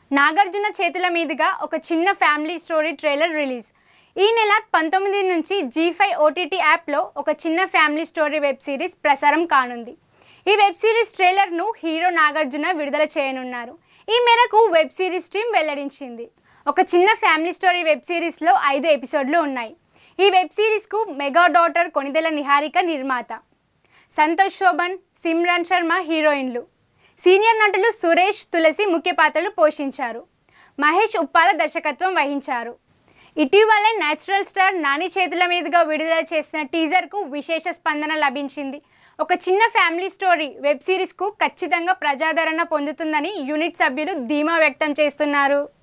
నాగార్జున చేతుల మీదుగా ఒక చిన్న ఫ్యామిలీ స్టోరీ ట్రైలర్ రిలీజ్ ఈ నెల పంతొమ్మిది నుంచి జీ ఫైవ్ ఓటీటీ యాప్లో ఒక చిన్న ఫ్యామిలీ స్టోరీ వెబ్ సిరీస్ ప్రసారం కానుంది ఈ వెబ్ సిరీస్ ట్రైలర్ను హీరో నాగార్జున విడుదల చేయనున్నారు ఈ మేరకు వెబ్ సిరీస్ టీం వెల్లడించింది ఒక చిన్న ఫ్యామిలీ స్టోరీ వెబ్ సిరీస్లో ఐదు ఎపిసోడ్లు ఉన్నాయి ఈ వెబ్ సిరీస్కు మెగా డాటర్ కొనిదెల నిహారిక నిర్మాత సంతోష్ శోభన్ సిమ్రాన్ శర్మ హీరోయిన్లు సీనియర్ నటులు సురేష్ తులసి ముఖ్య పాత్రలు పోషించారు మహేష్ ఉప్పాల దర్శకత్వం వహించారు ఇటీవలే నేచురల్ స్టార్ నాని చేతుల మీదుగా విడుదల చేసిన టీజర్కు విశేష స్పందన లభించింది ఒక చిన్న ఫ్యామిలీ స్టోరీ వెబ్ సిరీస్కు ఖచ్చితంగా ప్రజాదరణ పొందుతుందని యూనిట్ సభ్యులు ధీమా వ్యక్తం చేస్తున్నారు